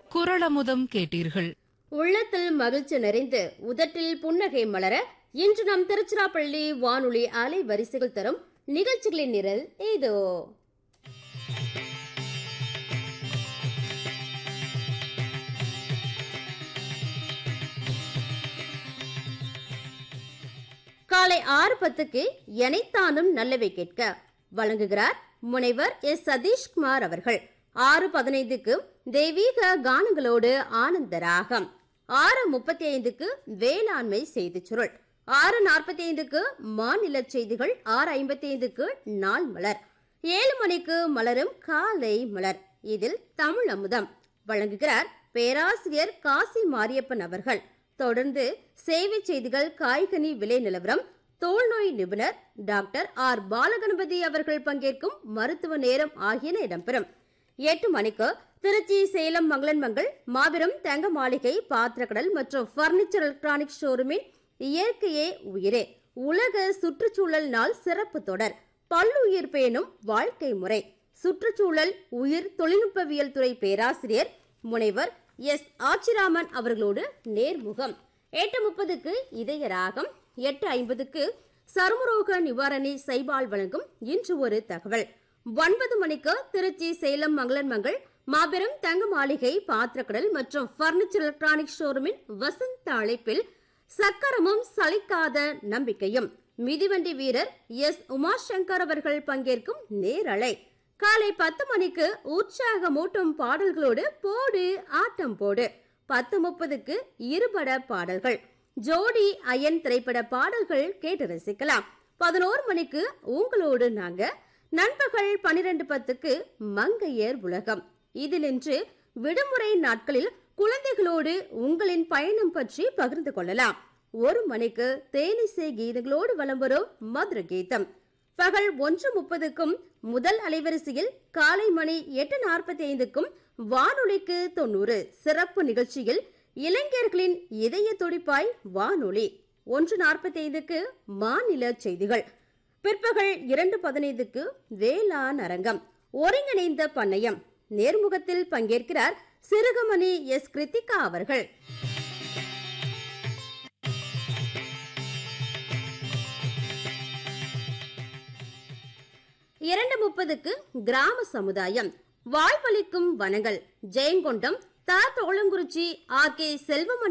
குரளமுதம் கேட்டீர்கள் உள்ளத்தில் மகிழ்ச்சி நிறைந்து உதட்டில் புன்னகை மலர இன்று நம் திருச்சிராப்பள்ளி வானொலி அலை வரிசைகள் தரும் நிகழ்ச்சிகளின் நிரல் இதோ காலை ஆறு பத்துக்கு எனைத்தானும் நல்லவை கேட்க வழங்குகிறார் முனைவர் எஸ் சதீஷ்குமார் அவர்கள் ஆறு பதினைந்துக்கு தெய்வீக கானங்களோடு ஆனந்த ராகம் ஆறு முப்பத்தி ஐந்துக்கு வேளாண்மை செய்திச் சுருள் ஆறு நாற்பத்தி ஐந்துக்கு மாநில செய்திகள் ஆறு ஐம்பத்தி ஐந்துக்கு நாள் மலர் ஏழு மணிக்கு மலரும் காலை மலர் இதில் தமிழ் அமுதம் வழங்குகிறார் பேராசிரியர் காசி மாரியப்பன் அவர்கள் தொடர்ந்து சேவை செய்திகள் காய்கனி விலை நிலவரம் தோல்நோய் நிபுணர் டாக்டர் ஆர் பாலகணபதி அவர்கள் பங்கேற்கும் மருத்துவ நேரம் ஆகியன இடம்பெறும் எட்டு மணிக்கு திருச்சி சேலம் மங்களன் மங்கள் மாபெரும் தங்க மாளிகை பாத்திரக்கடல் மற்றும் பர்னிச்சர் எலக்ட்ரானிக் ஷோரூமின் இயற்கையே உயிரே உலக சுற்றுச்சூழல் நாள் சிறப்பு தொடர் பல்லுயிர் பேணும் வாழ்க்கை முறை சுற்றுச்சூழல் உயிர் தொழில்நுட்பவியல் துறை பேராசிரியர் முனைவர் எஸ் ஆச்சிராமன் அவர்களோடு நேர்முகம் எட்டு முப்பதுக்கு இதய ராகம் எட்டு ஐம்பதுக்கு சருமரோக நிவாரணி சைபால் வழங்கும் இன்று ஒரு தகவல் ஒன்பது மணிக்கு திருச்சி சேலம் மங்களன் மங்கள் மாபெரும் தங்க மாளிகை பாத்திரக்கடல் மற்றும் பர்னிச்சர் எலக்ட்ரானிக் ஷோரூமின் வசந்த அழைப்பில் சக்கரமும் சலிக்காத நம்பிக்கையும் மிதிவண்டி வீரர் எஸ் உமாசங்கர் அவர்கள் பங்கேற்கும் நேரலை காலை பத்து மணிக்கு உற்சாகமூட்டும் பாடல்களோடு போடு ஆட்டம் போடு பத்து முப்பதுக்கு இருபட பாடல்கள் ஜோடி அயன் திரைப்பட பாடல்கள் கேட்டு ரசிக்கலாம் பதினோரு மணிக்கு உங்களோடு நாங்க நண்பகல் பனிரெண்டு பத்துக்கு மங்கையர் உலகம் இதில் இன்று விடுமுறை நாட்களில் குழந்தைகளோடு உங்களின் பயணம் பற்றி பகிர்ந்து கொள்ளலாம் ஒரு மணிக்கு தேனிசை கீதங்களோடு வலம் வரும் மதுர கீதம் பகல் ஒன்று முப்பதுக்கும் முதல் அலைவரிசையில் காலை மணி எட்டு நாற்பத்தி ஐந்துக்கும் வானொலிக்கு தொண்ணூறு சிறப்பு நிகழ்ச்சியில் இளைஞர்களின் இதய துடிப்பாய் வானொலி ஒன்று நாற்பத்தி ஐந்துக்கு மாநில செய்திகள் பிற்பகல் இரண்டு பதினைந்துக்கு வேளாண் அரங்கம் ஒருங்கிணைந்த பண்ணையம் நேர்முகத்தில் பங்கேற்கிறார் சிறுகமணி எஸ் கிருத்திகா அவர்கள் இரண்டு முப்பதுக்கு கிராம சமுதாயம் வாழ்வளிக்கும் வனங்கள் ஜெயங்கொண்டம் த தோளங்குறிச்சி ஆர் கே செல்வமணி